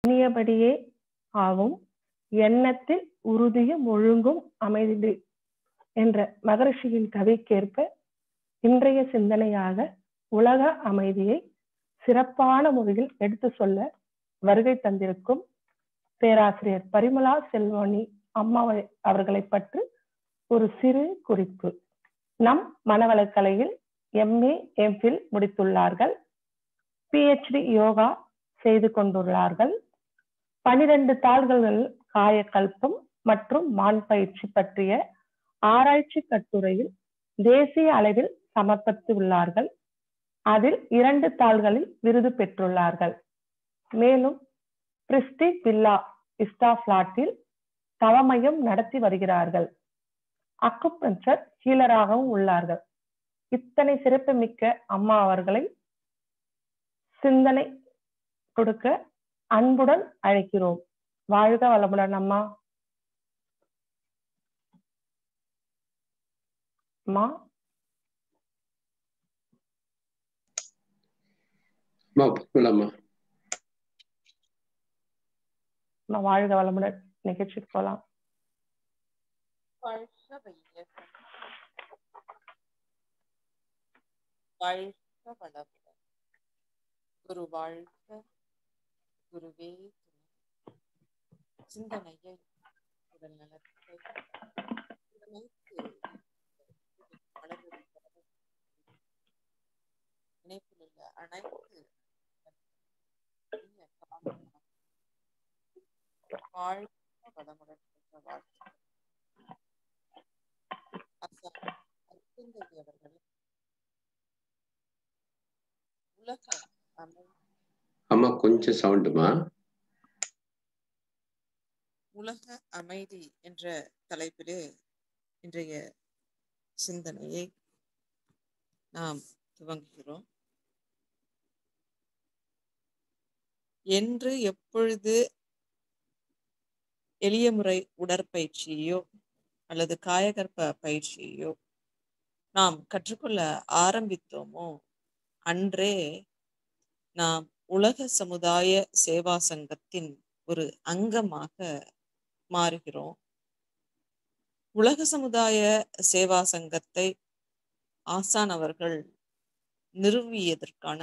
எண்ணியபடியே ஆகும் எண்ணத்தில் உறுதியும் ஒழுங்கும் அமைதி என்ற மகரிஷியின் கவிக்கேற்ப இன்றைய சிந்தனையாக உலக அமைதியை சிறப்பான முறையில் எடுத்து சொல்ல வருகை தந்திருக்கும் பேராசிரியர் பரிமலா செல்வாணி அம்மா அவர்களை பற்றி ஒரு சிறு குறிப்பு நம் மனவளக்கலையில் எம்ஏ எம்ஃபில் முடித்துள்ளார்கள் பிஹெச்டி யோகா செய்து கொண்டுள்ளார்கள் பனிரெண்டு தாள்கள் காயக்கல்பம் மற்றும் மான் பயிற்சி பற்றிய ஆராய்ச்சி கட்டுரையில் தேசிய அளவில் சமர்ப்பித்துள்ளார்கள் அதில் இரண்டு தாள்களில் விருது பெற்றுள்ளார்கள் மேலும் பிரிஸ்டி வில்லா இஸ்டாஃபிளாட்டில் தவமையம் நடத்தி வருகிறார்கள் அக்குபஞ்சர் ஹீலராகவும் உள்ளார்கள் இத்தனை சிறப்புமிக்க அம்மா அவர்களை சிந்தனை கொடுக்க அன்புடன் அழைக்கிறோம் வாழ்க வளமுடன் அம்மா அம்மா அம்மா போகலாமா அம்மா வாழ்க வளமுடன் நிகழ்ச்சிக்கு போலாம் வாழ்க வையகம் வாழ்க வளமுடன் குரு வாழ்க குருவே துணை சிந்தனையை உடல் நலத்தை அனைத்து அளவில் இணைப்பில் உள்ள அனைத்து இனிய காலம் வாழ்க வளமுடன் என்ற வாழ்த்து அருந்ததி அவர்கள் உலக அமை அம்மா கொஞ்சம் சவுண்டுமா உலக அமைதி என்ற தலைப்பிலே இன்றைய சிந்தனையை நாம் துவங்குகிறோம் என்று எப்பொழுது எளிய முறை உடற்பயிற்சியோ அல்லது காயகற்ப பயிற்சியோ நாம் கற்றுக்கொள்ள ஆரம்பித்தோமோ அன்றே நாம் உலக சமுதாய சேவா சங்கத்தின் ஒரு அங்கமாக மாறுகிறோம் உலக சமுதாய சேவா சங்கத்தை ஆசான் அவர்கள் நிறுவியதற்கான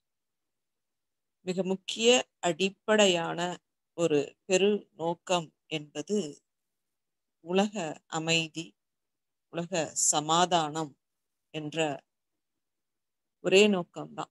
மிக முக்கிய அடிப்படையான ஒரு பெரு நோக்கம் என்பது உலக அமைதி உலக சமாதானம் என்ற ஒரே நோக்கம்தான்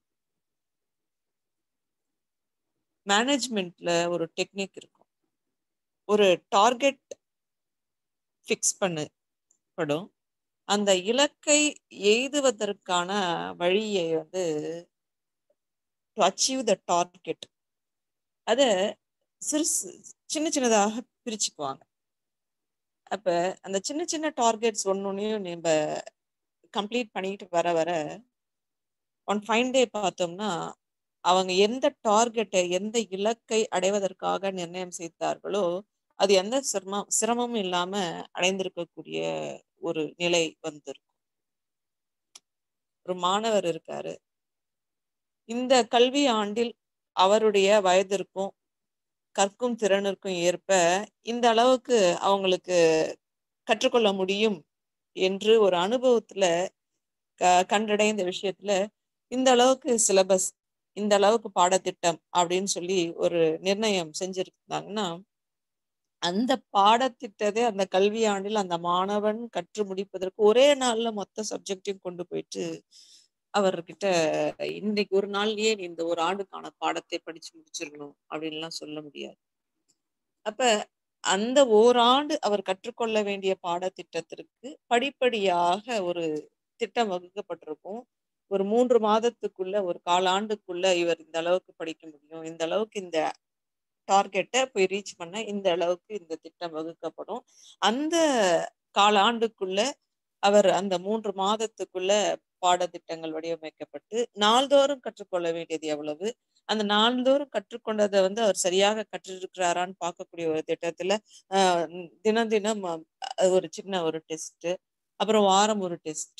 மேனேஜ்மெண்ட்ல ஒரு டெக்னிக் இருக்கும் ஒரு டார்கெட் ஃபிக்ஸ் பண்ணப்படும் அந்த இலக்கை எய்துவதற்கான வழியை வந்து டு அச்சீவ் த டார்கெட் அதை சிறுசு சின்ன சின்னதாக பிரிச்சுக்குவாங்க அப்ப அந்த சின்ன சின்ன டார்கெட்ஸ் ஒன்னொன்னையும் நம்ம கம்ப்ளீட் பண்ணிட்டு வர வர ஒன் ஃபைன் டே பார்த்தோம்னா அவங்க எந்த டார்கெட்டை எந்த இலக்கை அடைவதற்காக நிர்ணயம் செய்தார்களோ அது எந்த சிரமம் சிரமமும் இல்லாம அடைந்திருக்கக்கூடிய ஒரு நிலை வந்திருக்கும் ஒரு மாணவர் இருக்காரு இந்த கல்வி ஆண்டில் அவருடைய வயதிற்கும் கற்கும் திறனிற்கும் ஏற்ப இந்த அளவுக்கு அவங்களுக்கு கற்றுக்கொள்ள முடியும் என்று ஒரு அனுபவத்துல க கண்டடைந்த விஷயத்துல இந்த அளவுக்கு சிலபஸ் இந்த அளவுக்கு பாடத்திட்டம் அப்படின்னு சொல்லி ஒரு நிர்ணயம் செஞ்சிருந்தாங்கன்னா அந்த பாடத்திட்டத்தை அந்த கல்வி ஆண்டில் அந்த மாணவன் கற்று முடிப்பதற்கு ஒரே நாள்ல மொத்த சப்ஜெக்டையும் கொண்டு போயிட்டு அவர்கிட்ட இன்னைக்கு ஒரு நாள்லயே நீ இந்த ஒரு ஆண்டுக்கான பாடத்தை படிச்சு முடிச்சிடணும் அப்படின்லாம் சொல்ல முடியாது அப்ப அந்த ஓராண்டு அவர் கற்றுக்கொள்ள வேண்டிய பாடத்திட்டத்திற்கு படிப்படியாக ஒரு திட்டம் வகுக்கப்பட்டிருக்கும் ஒரு மூன்று மாதத்துக்குள்ள ஒரு காலாண்டுக்குள்ள இவர் இந்த அளவுக்கு படிக்க முடியும் இந்த அளவுக்கு இந்த டார்கெட்டை போய் ரீச் பண்ண இந்த அளவுக்கு இந்த திட்டம் வகுக்கப்படும் அந்த காலாண்டுக்குள்ள அவர் அந்த மூன்று மாதத்துக்குள்ள பாடத்திட்டங்கள் வடிவமைக்கப்பட்டு நாள்தோறும் கற்றுக்கொள்ள வேண்டியது எவ்வளவு அந்த நாள்தோறும் கற்றுக்கொண்டதை வந்து அவர் சரியாக கற்றிருக்கிறாரான்னு பார்க்கக்கூடிய ஒரு திட்டத்துல ஆஹ் தினம் தினம் ஒரு சின்ன ஒரு டெஸ்ட் அப்புறம் வாரம் ஒரு டெஸ்ட்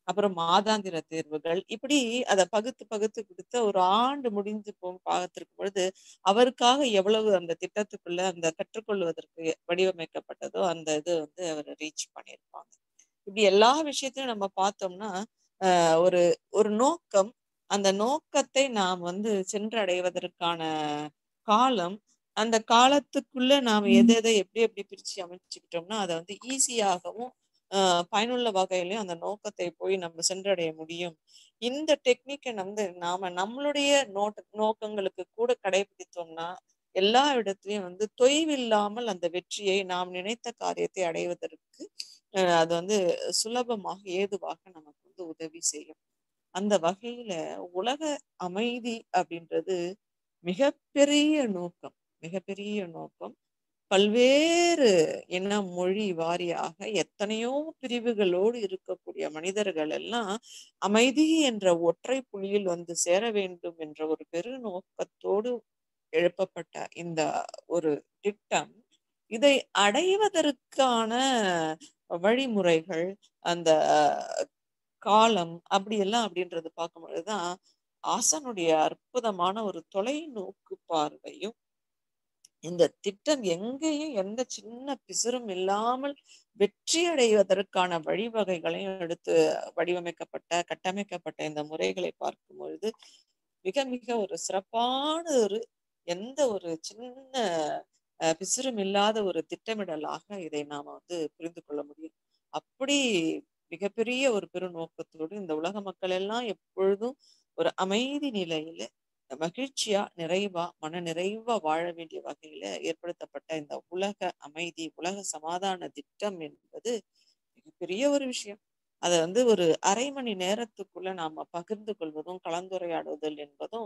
அப்புறம் மாதாந்திர தேர்வுகள் இப்படி அதை பகுத்து பகுத்து கொடுத்த ஒரு ஆண்டு முடிஞ்சு போகும் பார்த்திருக்கும் பொழுது அவருக்காக எவ்வளவு அந்த திட்டத்துக்குள்ள அந்த கற்றுக்கொள்வதற்கு வடிவமைக்கப்பட்டதோ அந்த இது வந்து அவர் ரீச் பண்ணியிருப்பாங்க இப்படி எல்லா விஷயத்தையும் நம்ம பார்த்தோம்னா ஆஹ் ஒரு ஒரு நோக்கம் அந்த நோக்கத்தை நாம் வந்து சென்றடைவதற்கான காலம் அந்த காலத்துக்குள்ள நாம் எதை எதை எப்படி எப்படி பிரிச்சு அமைச்சுக்கிட்டோம்னா அதை வந்து ஈஸியாகவும் ஆஹ் பயனுள்ள வகையிலையும் அந்த நோக்கத்தை போய் நம்ம சென்றடைய முடியும் இந்த டெக்னிக்கை வந்து நாம நம்மளுடைய நோட்ட நோக்கங்களுக்கு கூட கடைபிடித்தோம்னா எல்லா இடத்துலயும் வந்து தொய்வில்லாமல் அந்த வெற்றியை நாம் நினைத்த காரியத்தை அடைவதற்கு அஹ் அது வந்து சுலபமாக ஏதுவாக நமக்கு வந்து உதவி செய்யும் அந்த வகையில உலக அமைதி அப்படின்றது மிகப்பெரிய நோக்கம் மிகப்பெரிய நோக்கம் பல்வேறு இன மொழி வாரியாக எத்தனையோ பிரிவுகளோடு இருக்கக்கூடிய மனிதர்கள் எல்லாம் அமைதி என்ற ஒற்றை புள்ளியில் வந்து சேர வேண்டும் என்ற ஒரு பெரு நோக்கத்தோடு எழுப்பப்பட்ட இந்த ஒரு திட்டம் இதை அடைவதற்கான வழிமுறைகள் அந்த காலம் அப்படி எல்லாம் அப்படின்றது பார்க்கும் பொழுதுதான் ஆசனுடைய அற்புதமான ஒரு தொலைநோக்கு பார்வையும் இந்த திட்டம் எங்கேயும் எந்த சின்ன பிசுறும் இல்லாமல் வெற்றி அடைவதற்கான வழிவகைகளையும் எடுத்து வடிவமைக்கப்பட்ட கட்டமைக்கப்பட்ட இந்த முறைகளை பார்க்கும் பொழுது மிக மிக ஒரு சிறப்பான ஒரு எந்த ஒரு சின்ன பிசுறும் இல்லாத ஒரு திட்டமிடலாக இதை நாம வந்து புரிந்து கொள்ள முடியும் அப்படி மிகப்பெரிய ஒரு பெருநோக்கத்தோடு இந்த உலக மக்கள் எல்லாம் எப்பொழுதும் ஒரு அமைதி நிலையில மகிழ்ச்சியா நிறைவா மன நிறைவா வாழ வேண்டிய வகையில ஏற்படுத்தப்பட்ட இந்த உலக அமைதி உலக சமாதான திட்டம் என்பது மிகப்பெரிய ஒரு விஷயம் அதை வந்து ஒரு அரை மணி நேரத்துக்குள்ள நாம பகிர்ந்து கொள்வதும் கலந்துரையாடுதல் என்பதும்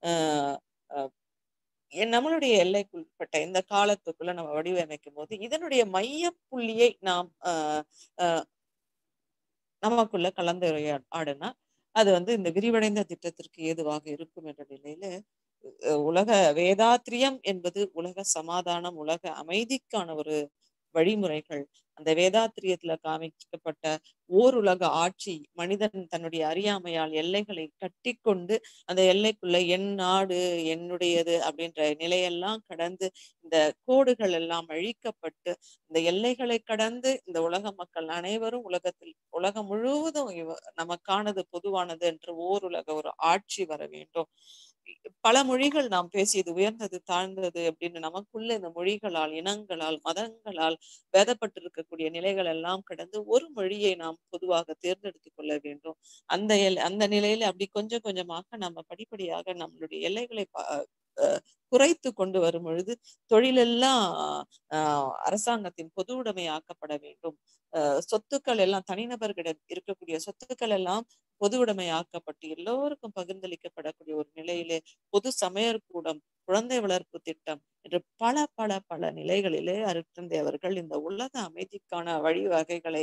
ஆஹ் நம்மளுடைய எல்லைக்குட்பட்ட இந்த காலத்துக்குள்ள நம்ம வடிவமைக்கும் போது இதனுடைய மைய புள்ளியை நாம் ஆஹ் நமக்குள்ள கலந்துரையாடினா அது வந்து இந்த விரிவடைந்த திட்டத்திற்கு ஏதுவாக இருக்கும் என்ற நிலையில உலக வேதாத்திரியம் என்பது உலக சமாதானம் உலக அமைதிக்கான ஒரு வழிமுறைகள் அந்த வேதாத்திரியத்துல காமிக்கப்பட்ட ஓர் உலக ஆட்சி மனிதன் தன்னுடைய அறியாமையால் எல்லைகளை கட்டி கொண்டு அந்த எல்லைக்குள்ள என் நாடு என்னுடையது அப்படின்ற நிலையெல்லாம் கடந்து இந்த கோடுகள் எல்லாம் அழிக்கப்பட்டு இந்த எல்லைகளை கடந்து இந்த உலக மக்கள் அனைவரும் உலகத்தில் உலகம் முழுவதும் நமக்கானது பொதுவானது என்று ஓர் உலக ஒரு ஆட்சி வர வேண்டும் பல மொழிகள் நாம் பேசியது உயர்ந்தது தாழ்ந்தது அப்படின்னு நமக்குள்ள இந்த மொழிகளால் இனங்களால் மதங்களால் வேதப்பட்டிருக்கக்கூடிய நிலைகள் எல்லாம் கடந்து ஒரு மொழியை நாம் பொதுவாக தேர்ந்தெடுத்துக் கொள்ள வேண்டும் அந்த எல் அந்த நிலையில அப்படி கொஞ்சம் கொஞ்சமாக நம்ம படிப்படியாக நம்மளுடைய எல்லைகளை குறைத்து கொண்டு வரும் பொழுது தொழிலெல்லாம் ஆஹ் அரசாங்கத்தின் பொது உடைமையாக்கப்பட வேண்டும் சொத்துக்கள் எல்லாம் தனிநபர்களிடம் இருக்கக்கூடிய சொத்துக்கள் எல்லாம் பொது உடைமையாக்கப்பட்டு எல்லோருக்கும் பகிர்ந்தளிக்கப்படக்கூடிய ஒரு நிலையிலே பொது சமையற் கூடம் குழந்தை வளர்ப்பு திட்டம் என்று பல பல பல நிலைகளிலே அருட்தந்தை அவர்கள் இந்த உலக அமைதிக்கான வழிவகைகளை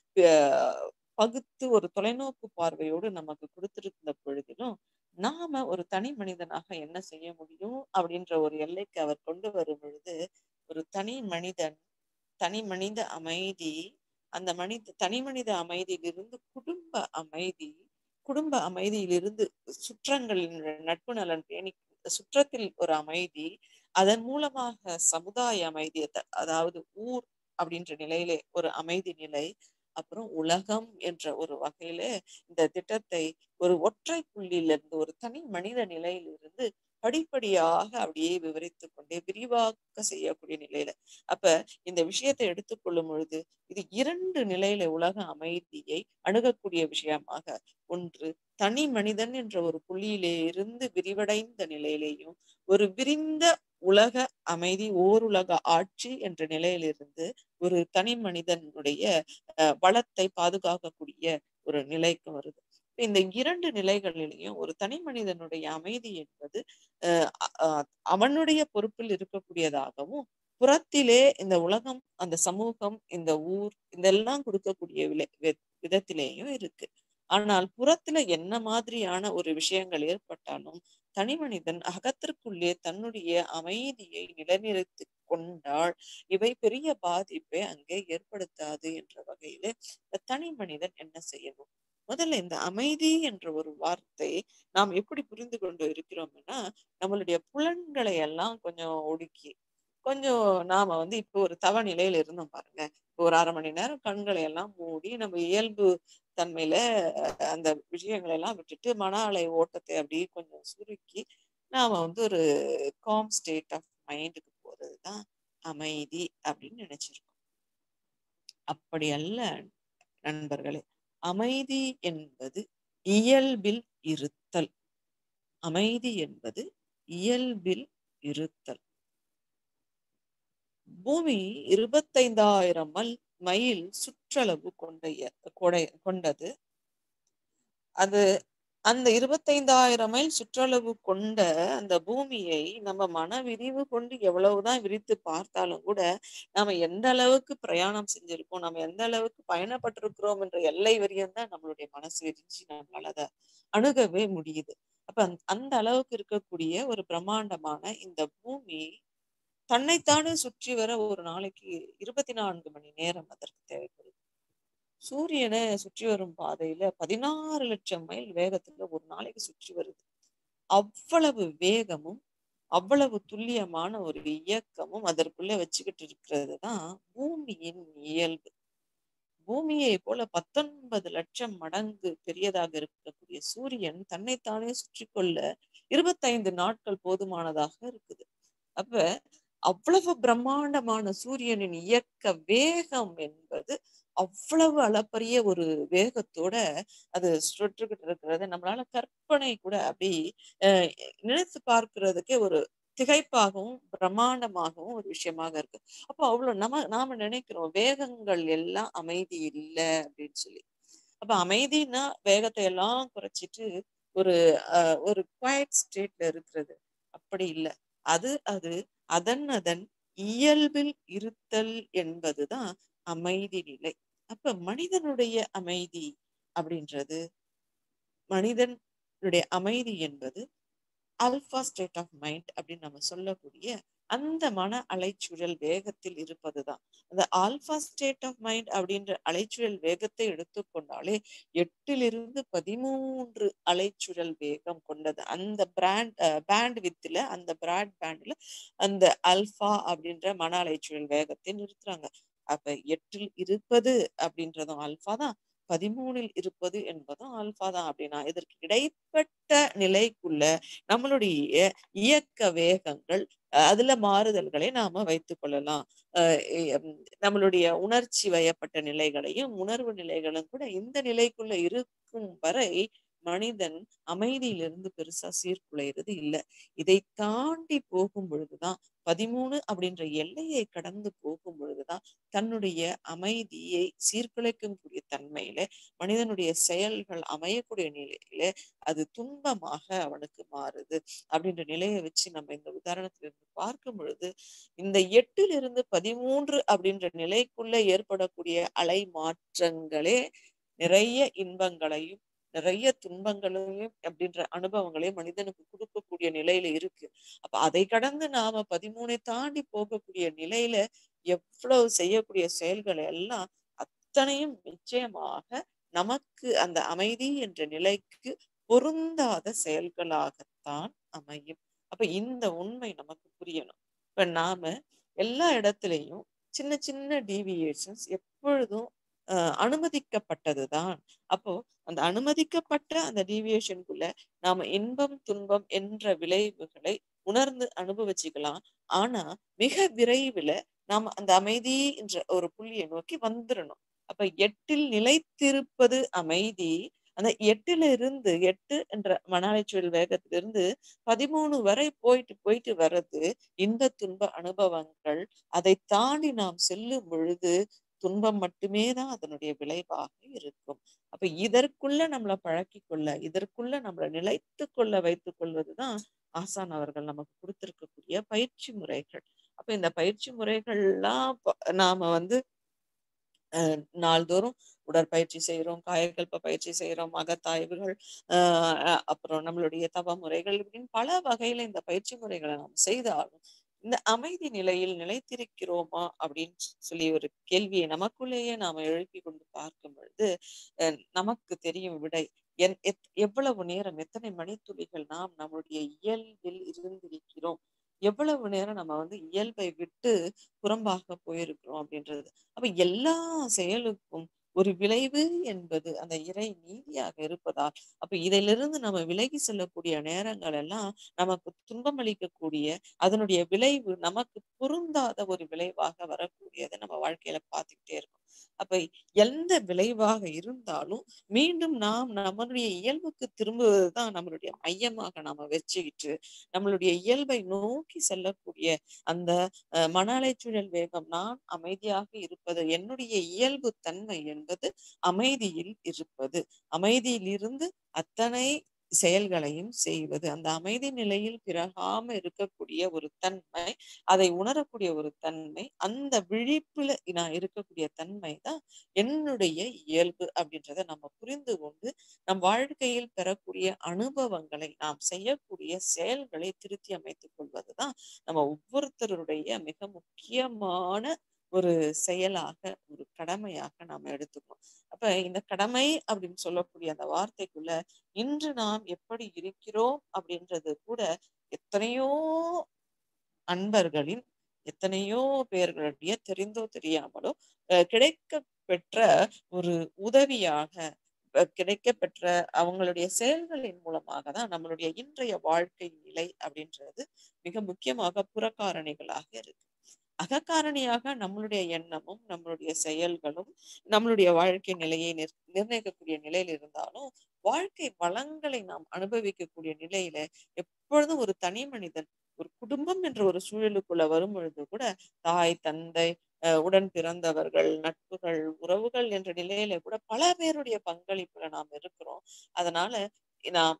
பகுத்து ஒரு தொலைநோக்கு பார்வையோடு நமக்கு கொடுத்திருந்த பொழுதிலும் நாம ஒரு தனி மனிதனாக என்ன செய்ய முடியும் அப்படின்ற ஒரு எல்லைக்கு அவர் கொண்டு வரும் பொழுது ஒரு தனி மனிதன் தனி மனித அமைதி அந்த மனித தனி மனித அமைதியிலிருந்து குடும்ப அமைதி குடும்ப அமைதியிலிருந்து சுற்றங்களின் நட்பு நலன் பேணி சுற்றத்தில் ஒரு அமைதி அதன் மூலமாக சமுதாய அமைதி அதாவது ஊர் அப்படின்ற நிலையிலே ஒரு அமைதி நிலை அப்புறம் உலகம் என்ற ஒரு வகையில இந்த திட்டத்தை ஒரு ஒற்றை புள்ளியிலிருந்து ஒரு தனி மனித நிலையிலிருந்து படிப்படியாக அப்படியே விவரித்து கொண்டே விரிவாக்க செய்யக்கூடிய நிலையில அப்ப இந்த விஷயத்தை எடுத்துக்கொள்ளும் பொழுது இது இரண்டு நிலையில உலக அமைதியை அணுகக்கூடிய விஷயமாக ஒன்று தனி மனிதன் என்ற ஒரு புள்ளியிலே இருந்து விரிவடைந்த நிலையிலேயும் ஒரு விரிந்த உலக அமைதி ஓர் உலக ஆட்சி என்ற நிலையிலிருந்து ஒரு தனி மனிதனுடைய வளத்தை பாதுகாக்கக்கூடிய ஒரு நிலைக்கு வருது இந்த இரண்டு நிலைகளிலையும் ஒரு தனி மனிதனுடைய அமைதி என்பது அவனுடைய பொறுப்பில் இருக்கக்கூடியதாகவும் புறத்திலே இந்த உலகம் அந்த சமூகம் இந்த ஊர் இதெல்லாம் கொடுக்கக்கூடிய விலை விதத்திலேயும் இருக்கு ஆனால் புறத்துல என்ன மாதிரியான ஒரு விஷயங்கள் ஏற்பட்டாலும் தனி மனிதன் அகத்திற்குள்ளே தன்னுடைய அமைதியை நிலைநிறுத்தி கொண்டால் இவை பெரிய பாதிப்பை அங்கே ஏற்படுத்தாது என்ற வகையில தனி மனிதன் என்ன செய்யணும் முதல்ல இந்த அமைதி என்ற ஒரு வார்த்தை நாம் எப்படி புரிந்து கொண்டு இருக்கிறோம்னா நம்மளுடைய புலன்களை எல்லாம் கொஞ்சம் ஒடுக்கி கொஞ்சம் நாம வந்து இப்போ ஒரு தவ நிலையில இருந்தோம் பாருங்க ஒரு அரை மணி நேரம் கண்களை எல்லாம் மூடி நம்ம இயல்பு தன்மையில அஹ், அந்த விஷயங்களை எல்லாம் விட்டுட்டு மன அலை ஓட்டத்தை அப்படியே கொஞ்சம் சுருக்கி நாம வந்து ஒரு காம் ஸ்டேட் ஆஃப் மைண்டுக்கு போறதுதான் அமைதி அப்படின்னு நினைச்சிருக்கோம் அப்படி அல்ல நண்பர்களே அமைதி என்பது இயல்பில் இருத்தல் அமைதி என்பது இயல்பில் இருத்தல் பூமி இருபத்தைந்தாயிரம் மல் மைல் சுற்றளவு கொண்டைய கொடை கொண்டது அது அந்த இருபத்தைந்தாயிரம் மைல் சுற்றளவு கொண்ட அந்த பூமியை நம்ம மன விரிவு கொண்டு எவ்வளவுதான் விரித்து பார்த்தாலும் கூட நாம எந்த அளவுக்கு பிரயாணம் செஞ்சிருக்கோம் நம்ம எந்த அளவுக்கு பயணப்பட்டிருக்கிறோம் என்ற எல்லை வரையும் தான் நம்மளுடைய மனசு விரிஞ்சு நம்மளால அதை அணுகவே முடியுது அப்ப அந்த- அந்த அளவுக்கு இருக்கக்கூடிய ஒரு பிரம்மாண்டமான இந்த பூமி தன்னைத்தானே சுற்றி வர ஒரு நாளைக்கு இருபத்தி நான்கு மணி நேரம் அதற்கு தேவைப்படுது சூரியனை சுற்றி வரும் பாதையில பதினாறு லட்சம் மைல் வேகத்துல ஒரு நாளைக்கு சுற்றி வருது அவ்வளவு வேகமும் அவ்வளவு துல்லியமான ஒரு இயக்கமும் அதற்குள்ள வச்சுக்கிட்டு இருக்கிறது தான் பூமியின் இயல்பு பூமியை போல பத்தொன்பது லட்சம் மடங்கு பெரியதாக இருக்கக்கூடிய சூரியன் தன்னைத்தானே சுற்றி கொள்ள இருபத்தைந்து நாட்கள் போதுமானதாக இருக்குது அப்ப அவ்வளவு பிரம்மாண்டமான சூரியனின் இயக்க வேகம் என்பது அவ்வளவு அளப்பரிய ஒரு வேகத்தோட அது சுற்றுக்கிட்டு இருக்கிறது நம்மளால கற்பனை கூட அப்படி அஹ், நினைத்து பார்க்கிறதுக்கே ஒரு திகைப்பாகவும் பிரம்மாண்டமாகவும் ஒரு விஷயமாக இருக்கு அப்போ அவ்வளவு நம்ம நாம நினைக்கிறோம் வேகங்கள் எல்லாம் அமைதி இல்லை அப்படின்னு சொல்லி அப்ப அமைதினா வேகத்தை எல்லாம் குறைச்சிட்டு ஒரு அஹ், ஒரு குவாய்ட் ஸ்டேட்ல இருக்கிறது அப்படி இல்லை அது அது அதன் அதன் இயல்பில் இருத்தல் என்பதுதான் அமைதி நிலை அப்ப மனிதனுடைய அமைதி அப்படின்றது மனிதனுடைய அமைதி என்பது அல்பா ஸ்டேட் ஆஃப் மைண்ட் அப்படின்னு நம்ம சொல்லக்கூடிய அந்த மன அலைச்சுழல் வேகத்தில் இருப்பதுதான் அந்த ஆல்பா ஸ்டேட் ஆஃப் மைண்ட் அப்படின்ற அலைச்சுழல் வேகத்தை எடுத்துக்கொண்டாலே எட்டிலிருந்து பதிமூன்று அலைச்சுழல் வேகம் கொண்டது அந்த பிராண்ட் பேண்ட் வித்துல அந்த பிராட் பேண்ட்ல அந்த அல்பா அப்படின்ற மன அலைச்சுழல் வேகத்தை நிறுத்துறாங்க அப்ப எட்டில் இருப்பது அப்படின்றதும் அல்பா தான் பதிமூணில் இருப்பது என்பதும் அல்பா தான் அப்படின்னா இதற்கு இடைப்பட்ட நிலைக்குள்ள நம்மளுடைய இயக்க வேகங்கள் அஹ் அதுல மாறுதல்களை நாம வைத்துக் கொள்ளலாம் அஹ் எம், நம்மளுடைய உணர்ச்சி வயப்பட்ட நிலைகளையும் உணர்வு நிலைகளும் கூட இந்த நிலைக்குள்ள இருக்கும் வரை மனிதன் அமைதியிலிருந்து பெருசா சீர்குலைறது இல்லை இதை தாண்டி போகும் பொழுதுதான் பதிமூணு அப்படின்ற எல்லையை கடந்து போகும் பொழுதுதான் தன்னுடைய அமைதியை சீர்குலைக்கும் கூடிய தன்மையில மனிதனுடைய செயல்கள் அமையக்கூடிய நிலையில அது துன்பமாக அவனுக்கு மாறுது அப்படின்ற நிலையை வச்சு நம்ம இந்த உதாரணத்துல இருந்து பார்க்கும் பொழுது இந்த எட்டிலிருந்து பதிமூன்று அப்படின்ற நிலைக்குள்ள ஏற்படக்கூடிய அலை மாற்றங்களே நிறைய இன்பங்களையும் நிறைய துன்பங்களையும் அப்படின்ற அனுபவங்களையும் மனிதனுக்கு கொடுக்கக்கூடிய நிலையில இருக்கு அப்ப அதை கடந்து நாம பதிமூணை தாண்டி போகக்கூடிய நிலையில எவ்வளவு செய்யக்கூடிய செயல்கள் எல்லாம் அத்தனையும் நிச்சயமாக நமக்கு அந்த அமைதி என்ற நிலைக்கு பொருந்தாத செயல்களாகத்தான் அமையும் அப்ப இந்த உண்மை நமக்கு புரியணும் இப்ப நாம எல்லா இடத்துலயும் சின்ன சின்ன டீவியேஷன்ஸ் எப்பொழுதும் அஹ் அனுமதிக்கப்பட்டதுதான் அப்போ அந்த அனுமதிக்கப்பட்ட அந்த டீவியேஷனுக்குள்ள நாம இன்பம் துன்பம் என்ற விளைவுகளை உணர்ந்து அனுபவிச்சுக்கலாம் ஆனா மிக விரைவில் நாம அந்த அமைதி என்ற ஒரு புள்ளியை நோக்கி வந்துடணும் அப்ப எட்டில் நிலைத்திருப்பது அமைதி அந்த எட்டுல இருந்து எட்டு என்ற மனாலைச்சூழல் வேகத்திலிருந்து பதிமூணு வரை போயிட்டு போயிட்டு வர்றது இந்த துன்ப அனுபவங்கள் அதை தாண்டி நாம் செல்லும் பொழுது துன்பம் மட்டுமே தான் அதனுடைய விளைவாக இருக்கும் அப்ப இதற்குள்ள நம்மளை பழக்கி கொள்ள இதற்குள்ள நம்மளை நிலைத்து கொள்ள வைத்துக் கொள்வதுதான் ஆசான் அவர்கள் நமக்கு கொடுத்திருக்கக்கூடிய பயிற்சி முறைகள் அப்ப இந்த பயிற்சி முறைகள்லாம் ப- நாம வந்து அஹ் நாள்தோறும் உடற்பயிற்சி செய்யறோம் காயகல்ப பயிற்சி செய்யறோம் அகத்தாய்வுகள் ஆஹ் அஹ் அப்புறம் நம்மளுடைய தவ முறைகள் இப்படின்னு பல வகையில இந்த பயிற்சி முறைகளை நாம் செய்தாலும் இந்த அமைதி நிலையில் நிலைத்திருக்கிறோமா அப்படின்னு சொல்லி ஒரு கேள்வியை நமக்குள்ளேயே நாம எழுப்பி கொண்டு பார்க்கும் பொழுது அஹ் நமக்கு தெரியும் விடை என் எத்- எவ்வளவு நேரம் எத்தனை மணித்துளிகள் நாம் நம்முடைய இயல்பில் இருந்திருக்கிறோம் எவ்வளவு நேரம் நம்ம வந்து இயல்பை விட்டு புறம்பாக போயிருக்கிறோம் அப்படின்றது அப்ப எல்லா செயலுக்கும் ஒரு விளைவு என்பது அந்த இறை நீதியாக இருப்பதால் அப்ப இதிலிருந்து நம்ம விலகி செல்லக்கூடிய நேரங்கள் எல்லாம் நமக்கு துன்பம் அளிக்கக்கூடிய அதனுடைய விளைவு நமக்கு பொருந்தாத ஒரு விளைவாக வரக்கூடியதை நம்ம வாழ்க்கையில பார்த்துக்கிட்டே இருக்கோம் அப்ப எந்த விளைவாக இருந்தாலும் மீண்டும் நாம் நம்மளுடைய இயல்புக்கு திரும்புவதுதான் நம்மளுடைய மையமாக நாம வச்சுக்கிட்டு நம்மளுடைய இயல்பை நோக்கி செல்லக்கூடிய அந்த அஹ், மன அலைச்சூழல் வேகம் நான் அமைதியாக இருப்பது என்னுடைய இயல்பு தன்மை என்பது அமைதியில் இருப்பது அமைதியில் இருந்து அத்தனை செயல்களையும் செய்வது அந்த அமைதி நிலையில் பிறகாம இருக்கக்கூடிய ஒரு தன்மை அதை உணரக்கூடிய ஒரு தன்மை அந்த விழிப்புல நான் இருக்கக்கூடிய தன்மை தான் என்னுடைய இயல்பு அப்படின்றத நம்ம புரிந்து கொண்டு நம் வாழ்க்கையில் பெறக்கூடிய அனுபவங்களை நாம் செய்யக்கூடிய செயல்களை திருத்தி அமைத்துக் கொள்வதுதான் நம்ம ஒவ்வொருத்தருடைய மிக முக்கியமான ஒரு செயலாக ஒரு கடமையாக நாம எடுத்துக்கணும் அப்ப இந்த கடமை அப்படின்னு சொல்லக்கூடிய அந்த வார்த்தைக்குள்ள இன்று நாம் எப்படி இருக்கிறோம் அப்படின்றது கூட எத்தனையோ அன்பர்களின் எத்தனையோ பேர்களுடைய தெரிந்தோ தெரியாமலோ அஹ் கிடைக்க பெற்ற ஒரு உதவியாக அஹ் கிடைக்க பெற்ற அவங்களுடைய செயல்களின் மூலமாக தான் நம்மளுடைய இன்றைய வாழ்க்கை நிலை அப்படின்றது மிக முக்கியமாக புறக்காரணிகளாக இருக்கு அகக்காரணியாக நம்மளுடைய எண்ணமும் நம்மளுடைய செயல்களும் நம்மளுடைய வாழ்க்கை நிலையை நிர் நிர்ணயிக்கக்கூடிய நிலையில் இருந்தாலும் வாழ்க்கை வளங்களை நாம் அனுபவிக்கக்கூடிய நிலையில எப்பொழுதும் ஒரு தனி மனிதன் ஒரு குடும்பம் என்ற ஒரு சூழலுக்குள்ள வரும் பொழுது கூட தாய் தந்தை அஹ் உடன் பிறந்தவர்கள் நட்புகள் உறவுகள் என்ற நிலையில கூட பல பேருடைய பங்களிப்புல நாம் இருக்கிறோம் அதனால நாம்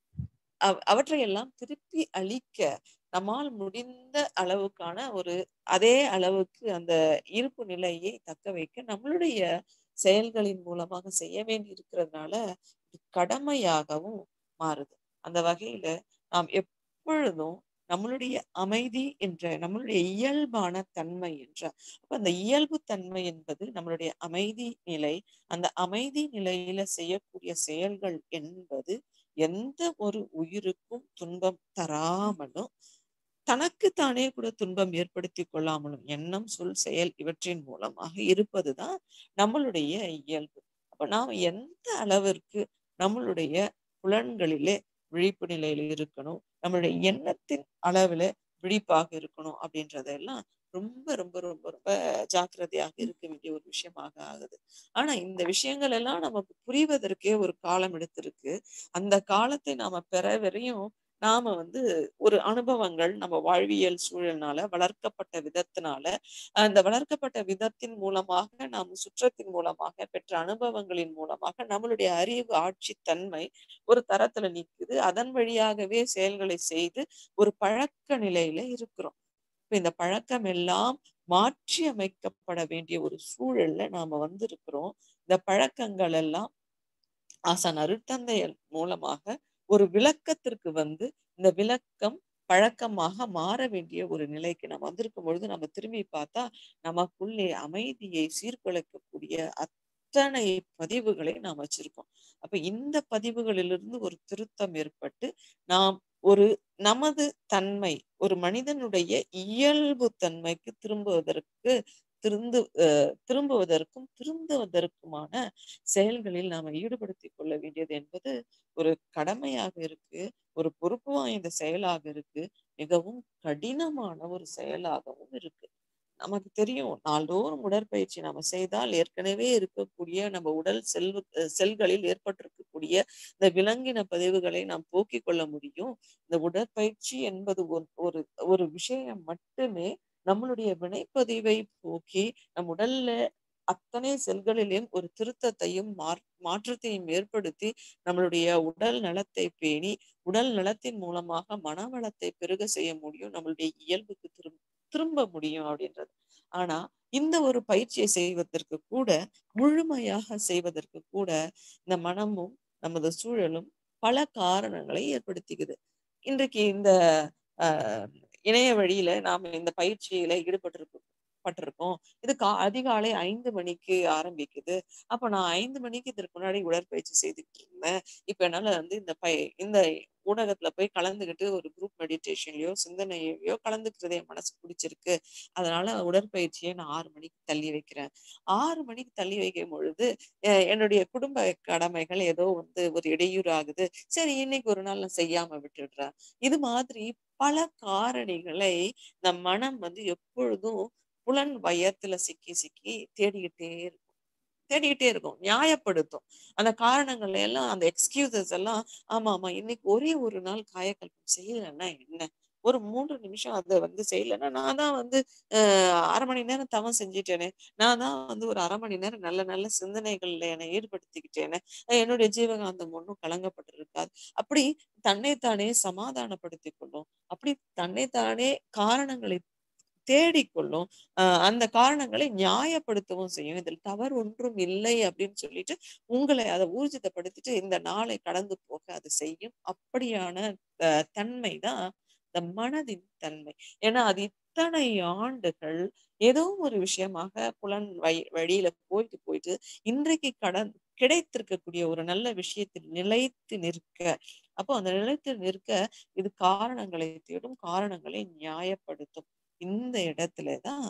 அவ- அவற்றையெல்லாம் திருப்பி அளிக்க நம்மால் முடிந்த அளவுக்கான ஒரு அதே அளவுக்கு அந்த இருப்பு நிலையை தக்க வைக்க நம்மளுடைய செயல்களின் மூலமாக செய்ய வேண்டி இருக்கிறதுனால இது கடமையாகவும் மாறுது அந்த வகையில நாம் எப்பொழுதும் நம்மளுடைய அமைதி என்ற நம்மளுடைய இயல்பான தன்மை என்ற அப்ப அந்த இயல்பு தன்மை என்பது நம்மளுடைய அமைதி நிலை அந்த அமைதி நிலையில செய்யக்கூடிய செயல்கள் என்பது எந்த ஒரு உயிருக்கும் துன்பம் தராமலும் தனக்கு தானே கூட துன்பம் ஏற்படுத்தி கொள்ளாமலும் எண்ணம் சொல் செயல் இவற்றின் மூலமாக இருப்பதுதான் நம்மளுடைய இயல்பு அப்ப நாம் எந்த அளவிற்கு நம்மளுடைய புலன்களிலே விழிப்பு நிலையில இருக்கணும் நம்மளுடைய எண்ணத்தின் அளவுல விழிப்பாக இருக்கணும் அப்படின்றதெல்லாம் ரொம்ப ரொம்ப ரொம்ப ரொம்ப ஜாக்கிரதையாக இருக்க வேண்டிய ஒரு விஷயமாக ஆகுது ஆனா இந்த விஷயங்கள் எல்லாம் நமக்கு புரிவதற்கே ஒரு காலம் எடுத்திருக்கு அந்த காலத்தை நாம பெற வரையும் நாம வந்து ஒரு அனுபவங்கள் நம்ம வாழ்வியல் சூழல்னால வளர்க்கப்பட்ட விதத்தினால அந்த வளர்க்கப்பட்ட விதத்தின் மூலமாக நாம் சுற்றத்தின் மூலமாக பெற்ற அனுபவங்களின் மூலமாக நம்மளுடைய அறிவு ஆட்சி தன்மை ஒரு தரத்துல நிக்குது அதன் வழியாகவே செயல்களை செய்து ஒரு பழக்க நிலையில இருக்கிறோம் இப்ப இந்த பழக்கம் எல்லாம் மாற்றி அமைக்கப்பட வேண்டிய ஒரு சூழல்ல நாம வந்திருக்கிறோம் இந்த பழக்கங்கள் எல்லாம் ஆசான் அருட்தந்தையர் மூலமாக ஒரு விளக்கத்திற்கு வந்து இந்த விளக்கம் பழக்கமாக மாற வேண்டிய ஒரு நிலைக்கு நம்ம வந்திருக்கும் பொழுது நம்ம திரும்பி பார்த்தா நமக்குள்ளே அமைதியை சீர்குலைக்கக்கூடிய அத்தனை பதிவுகளை நாம் வச்சிருக்கோம் அப்ப இந்த பதிவுகளிலிருந்து ஒரு திருத்தம் ஏற்பட்டு நாம் ஒரு நமது தன்மை ஒரு மனிதனுடைய இயல்பு தன்மைக்கு திரும்புவதற்கு திருந்து அஹ் திரும்புவதற்கும் திருந்துவதற்குமான செயல்களில் நாம ஈடுபடுத்தி கொள்ள வேண்டியது என்பது ஒரு கடமையாக இருக்கு ஒரு பொறுப்பு வாய்ந்த செயலாக இருக்கு மிகவும் கடினமான ஒரு செயலாகவும் இருக்கு நமக்கு தெரியும் நாள்தோறும் உடற்பயிற்சி நம்ம செய்தால் ஏற்கனவே இருக்கக்கூடிய நம்ம உடல் செல் செல்களில் ஏற்பட்டிருக்கக்கூடிய இந்த விலங்கின பதிவுகளை நாம் போக்கிக் கொள்ள முடியும் இந்த உடற்பயிற்சி என்பது ஒரு ஒரு ஒரு விஷயம் மட்டுமே நம்மளுடைய வினைப்பதிவை போக்கி நம் உடல்ல அத்தனை செல்களிலும் ஒரு திருத்தத்தையும் மாற்றத்தையும் ஏற்படுத்தி நம்மளுடைய உடல் நலத்தை பேணி உடல் நலத்தின் மூலமாக மனவளத்தை பெருக செய்ய முடியும் நம்மளுடைய இயல்புக்கு திரும்ப திரும்ப முடியும் அப்படின்றது ஆனா இந்த ஒரு பயிற்சியை செய்வதற்கு கூட முழுமையாக செய்வதற்கு கூட இந்த மனமும் நமது சூழலும் பல காரணங்களை ஏற்படுத்திக்குது இன்றைக்கு இந்த ஆஹ் இணைய வழியில நாம இந்த பயிற்சியில ஈடுபட்டிருக்கோம் பட்டிருக்கோம் இது கா அதிகாலை ஐந்து மணிக்கு ஆரம்பிக்குது அப்ப நான் ஐந்து மணிக்கு இதற்கு முன்னாடி உடற்பயிற்சி செய்துட்டு இருந்தேன் இப்ப என்னால வந்து இந்த பய இந்த ஊடகத்துல போய் கலந்துக்கிட்டு ஒரு குரூப் மெடிடேஷன்லயோ சிந்தனையோ கலந்துக்கிறது என் மனசு பிடிச்சிருக்கு அதனால உடற்பயிற்சியை நான் ஆறு மணிக்கு தள்ளி வைக்கிறேன் ஆறு மணிக்கு தள்ளி வைக்கும் பொழுது அஹ் என்னுடைய குடும்ப கடமைகள் ஏதோ வந்து ஒரு இடையூறு ஆகுது சரி இன்னைக்கு ஒரு நாள் நான் செய்யாம விட்டுடுறேன் இது மாதிரி பல காரணிகளை நம் மனம் வந்து எப்பொழுதும் புலன் வயத்துல சிக்கி சிக்கி தேடிக்கிட்டே இருக்கும் தேடிக்கிட்டே இருக்கும் நியாயப்படுத்தும் அந்த காரணங்கள் எல்லாம் அந்த எக்ஸ்கியூசஸ் எல்லாம் ஆமா ஆமா இன்னைக்கு ஒரே ஒரு நாள் காயக்கல்பம் செய்யலைன்னா என்ன ஒரு மூன்று நிமிஷம் அதை வந்து செய்யலைன்னா நான் தான் வந்து அஹ் அரை மணி நேரம் தவம் செஞ்சுட்டேனே நான் தான் வந்து ஒரு அரை மணி நேரம் நல்ல நல்ல சிந்தனைகள்ல என்னை ஈடுபடுத்திக்கிட்டேனே என்னுடைய ஜீவகாந்தம் ஒன்றும் கலங்கப்பட்டிருக்காது அப்படி தன்னைத்தானே சமாதானப்படுத்திக் கொள்ளும் அப்படி தன்னைத்தானே காரணங்களை தேடிக்கொள்ளும் ஆஹ் அந்த காரணங்களை நியாயப்படுத்தவும் செய்யும் இதில் தவறு ஒன்றும் இல்லை அப்படின்னு சொல்லிட்டு உங்களை அதை ஊர்ஜிதப்படுத்திட்டு இந்த நாளை கடந்து போக அது செய்யும் அப்படியான அஹ் தன்மை தான் இந்த மனதின் தன்மை ஏன்னா அது இத்தனை ஆண்டுகள் ஏதோ ஒரு விஷயமாக புலன் வழி வழியில போயிட்டு போயிட்டு இன்றைக்கு கடன் கிடைத்திருக்கக்கூடிய ஒரு நல்ல விஷயத்தில் நிலைத்து நிற்க அப்போ அந்த நிலைத்து நிற்க இது காரணங்களை தேடும் காரணங்களை நியாயப்படுத்தும் இந்த இடத்துலதான்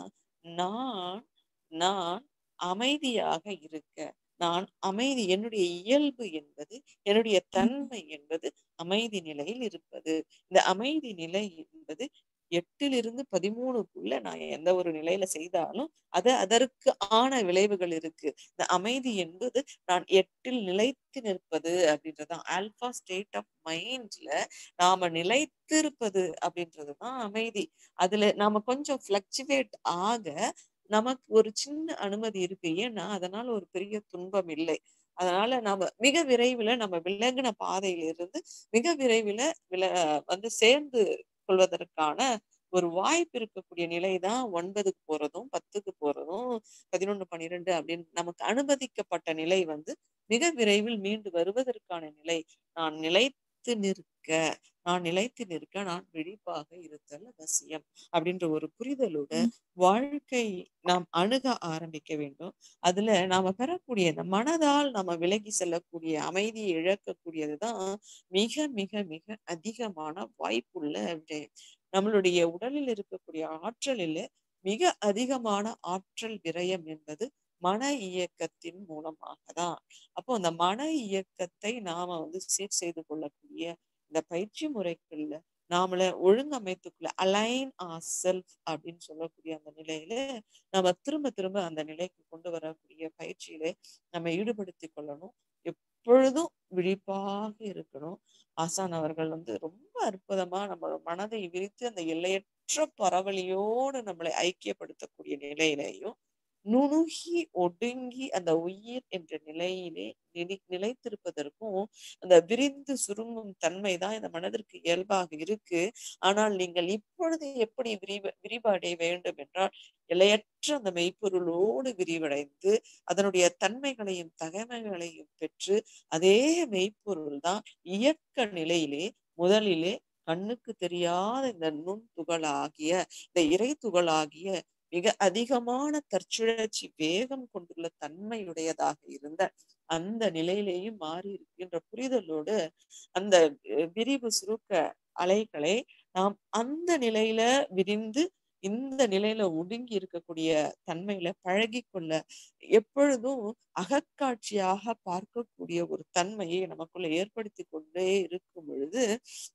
நான் நான் அமைதியாக இருக்க நான் அமைதி என்னுடைய இயல்பு என்பது என்னுடைய தன்மை என்பது அமைதி நிலையில் இருப்பது இந்த அமைதி நிலை என்பது எட்டிலிருந்து பதிமூணுக்குள்ள நான் எந்த ஒரு நிலையில செய்தாலும் அது அதற்கு ஆன விளைவுகள் இருக்கு இந்த அமைதி என்பது நான் எட்டில் நிலைத்து நிற்பது அப்படின்றதுதான் ஆல்பா ஸ்டேட் ஆஃப் மைண்ட்ல நாம நிலைத்திருப்பது அப்படின்றதுதான் அமைதி அதுல நாம கொஞ்சம் பிளக்சுவேட் ஆக நமக்கு ஒரு சின்ன அனுமதி இருக்கு ஏன்னா அதனால ஒரு பெரிய துன்பம் இல்லை அதனால நாம மிக விரைவில் நம்ம விலகின பாதையிலிருந்து மிக விரைவில் வில வந்து சேர்ந்து கொள்வதற்கான ஒரு வாய்ப்பு இருக்கக்கூடிய நிலை தான் ஒன்பதுக்கு போறதும் பத்துக்கு போறதும் பதினொன்னு பன்னிரெண்டு அப்படின்னு நமக்கு அனுமதிக்கப்பட்ட நிலை வந்து மிக விரைவில் மீண்டு வருவதற்கான நிலை நான் நிலைத்து நிற்க நான் நிலைத்து நிற்க நான் விழிப்பாக இருத்தல் அவசியம் அப்படின்ற ஒரு புரிதலோட வாழ்க்கை நாம் அணுக ஆரம்பிக்க வேண்டும் அதுல நாம பெறக்கூடிய இந்த மனதால் நாம விலகி செல்லக்கூடிய அமைதியை இழக்கக்கூடியதுதான் மிக மிக மிக அதிகமான வாய்ப்புள்ள விடயம் நம்மளுடைய உடலில் இருக்கக்கூடிய ஆற்றலில் மிக அதிகமான ஆற்றல் விரயம் என்பது மன இயக்கத்தின் மூலமாக தான் அப்போ அந்த மன இயக்கத்தை நாம வந்து சீர் செய்து கொள்ளக்கூடிய இந்த பயிற்சி முறைகள்ல நாமள ஒழுங்கமைத்துக்குள்ள அலைன் ஆர் செல்ஃப் அப்படின்னு சொல்லக்கூடிய அந்த நிலையில நம்ம திரும்ப திரும்ப அந்த நிலைக்கு கொண்டு வரக்கூடிய பயிற்சியில நம்ம ஈடுபடுத்தி கொள்ளணும் எப்பொழுதும் விழிப்பாக இருக்கணும் ஆசான் அவர்கள் வந்து ரொம்ப அற்புதமா நம்ம மனதை விரித்து அந்த எல்லையற்ற பரவலியோடு நம்மளை ஐக்கியப்படுத்தக்கூடிய நிலையிலையும் நுணுகி ஒடுங்கி அந்த உயிர் என்ற நிலையிலே நிலை நிலைத்திருப்பதற்கும் அந்த விரிந்து சுருங்கும் தன்மை தான் இந்த மனதிற்கு இயல்பாக இருக்கு ஆனால் நீங்கள் இப்பொழுது எப்படி விரிவ விரிவடைய வேண்டும் என்றால் எல்லையற்ற அந்த மெய்ப்பொருளோடு விரிவடைந்து அதனுடைய தன்மைகளையும் தகமைகளையும் பெற்று அதே மெய்ப்பொருள் தான் இயக்க நிலையிலே முதலிலே கண்ணுக்கு தெரியாத இந்த நுண் துகளாகிய இந்த இறை துகளாகிய மிக அதிகமான தற்சுழற்சி வேகம் கொண்டுள்ள தன்மையுடையதாக இருந்த அந்த நிலையிலேயும் மாறி இருக்கின்ற புரிதலோடு அந்த விரிவு சுருக்க அலைகளை நாம் அந்த நிலையில விரிந்து இந்த நிலையில ஒடுங்கி இருக்கக்கூடிய தன்மையில பழகி கொள்ள எப்பொழுதும் அகக்காட்சியாக பார்க்கக்கூடிய ஒரு தன்மையை நமக்குள்ள ஏற்படுத்தி கொண்டே இருக்கும் பொழுது